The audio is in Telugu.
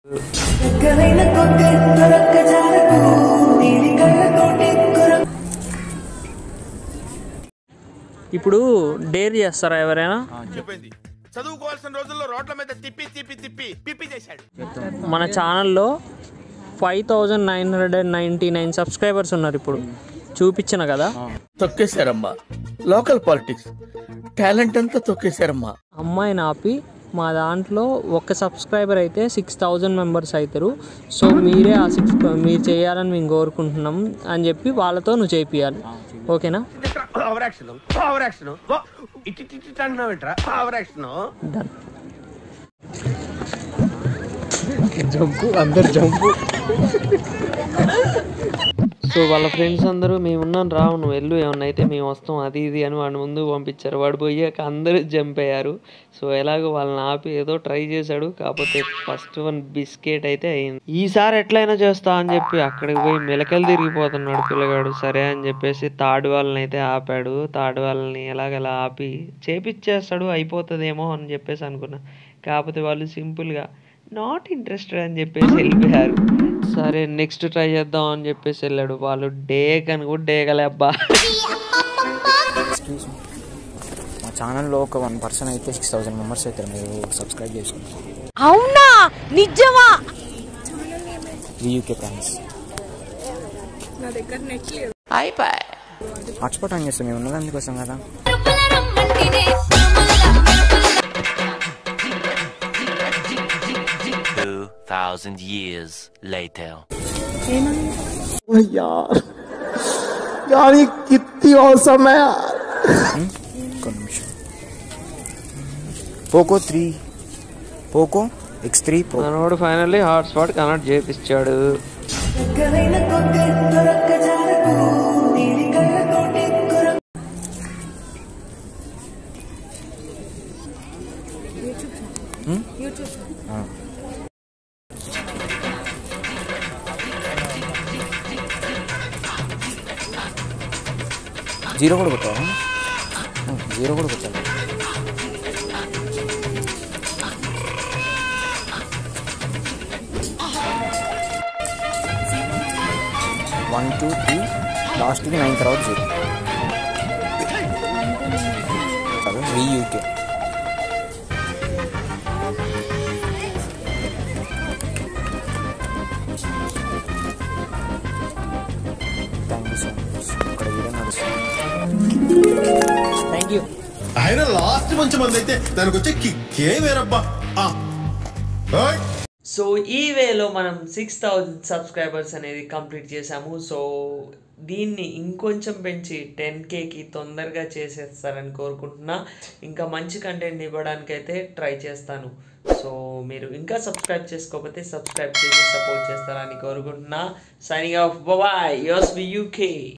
ఎక్కడైనా కొద్ది దొరక్క జారకు నీలి కళ్ళతోటి కొర ఇప్పుడు డేర్ చేస్తారా ఎవరైనా చెప్పింది చదువుకోవాల్సిన రోజుల్లో రోడ్ల మీద తిప్పి తిప్పి తిప్పి పిప్పి చేశాడు మన ఛానల్లో five thousand nine hundred and ninety nine subscribers ఉన్నారు ఇప్పుడు చూపించిన కదా తొక్కేశారమ్మా లోకల్ పాలిటిక్స్ టాలెంట్ అంతా తొక్కేశారమ్మా అమ్మాయిని ఆపి మా దాంట్లో ఒక సబ్స్క్రైబర్ అయితే సిక్స్ థౌజండ్ మెంబర్స్ అవుతారు సో మీరే ఆ సిక్స్ మీరు చేయాలని మేము కోరుకుంటున్నాం అని చెప్పి వాళ్ళతో నువ్వు చేపియాలి ఓకేనా ఓవర్ యాక్షన్ ఓవర్ యాక్షన్ ఇటు ఇటు ఇటు అంటున్నావు ఏంట్రా ఓవర్ యాక్షన్ డన్ జంపు అందరు జంపు సో వాళ్ళ ఫ్రెండ్స్ అందరూ మేము ఉన్నాం రావు నువ్వు వెళ్ళు ఏమన్నా అయితే మేము వస్తాం అది ఇది అని వాడిని ముందు పంపించారు వాడు పోయాక అందరూ జంప్ అయ్యారు సో ఎలాగో వాళ్ళని ఆపి ఏదో ట్రై చేశాడు కాకపోతే ఫస్ట్ వన్ బిస్కెట్ అయితే అయింది ఈసారి ఎట్లయినా చేస్తా అని చెప్పి అక్కడికి పోయి మెలకలు తిరిగిపోతున్నాడు పిల్లగాడు సరే అని చెప్పేసి తాడు వాళ్ళని అయితే ఆపాడు తాడు వాళ్ళని ఎలాగలా ఆపి చేపిచ్చేస్తాడు అయిపోతుందేమో అని చెప్పేసి అనుకున్నా కాకపోతే వాళ్ళు సింపుల్గా నాట్ ఇంట్రెస్టెడ్ అని చెప్పేసి వెళ్ళిపోయారు సరే నెక్స్ట్ ట్రై చేద్దాం అని చెప్పేసి వెళ్ళాడు వాళ్ళు డేక్ అని కూడా డేగలే అబ్బా ఎక్స్క్యూజ్ మీ మా ఛానల్లో ఒక వన్ పర్సన్ అయితే సిక్స్ థౌసండ్ మెంబర్స్ అవుతారు మీరు సబ్స్క్రైబ్ చేసుకోండి అవునా నిజమా వియూకే ప్రామిస్ హాట్స్పాట్ ఆన్ చేస్తాం మేము ఉన్నది అందుకోసం కదా Two thousand years later. ఒక్క నిమిషం Poco three Poco X three pro మనోడు ఫైనల్లీ హాట్స్పాట్ కనెక్ట్ చేపిచ్చాడు ఎక్కడైనా కొద్ది దొరక్క జారకు నీలి కళ్ళతోటి కొర జీరో కూడా కొట్టావా జీరో కూడా కొట్టాలి వన్ టూ త్రీ లాస్ట్కి నైన్ తర్వాత జీరో సరే V UK thank you so much ఇక్కడ వీడియో నడుస్తుంది థ్యాంక్ యూ ఆయన లాస్ట్ మంచి మంది అయితే దానికి వచ్చే కిక్కే వేరబ్బా ఆ. ఓయ్. సో ఈ వేలో మనం సిక్స్ థౌజండ్ సబ్స్క్రైబర్స్ అనేది కంప్లీట్ చేసాము సో దీన్ని ఇంకొంచెం పెంచి టెన్ కేకి తొందరగా చేసేస్తారని కోరుకుంటున్నా ఇంకా మంచి కంటెంట్ ఇవ్వడానికైతే ట్రై చేస్తాను సో మీరు ఇంకా సబ్స్క్రైబ్ చేసుకోకపోతే సబ్స్క్రైబ్ చేసి సపోర్ట్ చేస్తారని కోరుకుంటున్నా సైనింగ్ ఆఫ్ బాయ్ యోస్ వి యూకే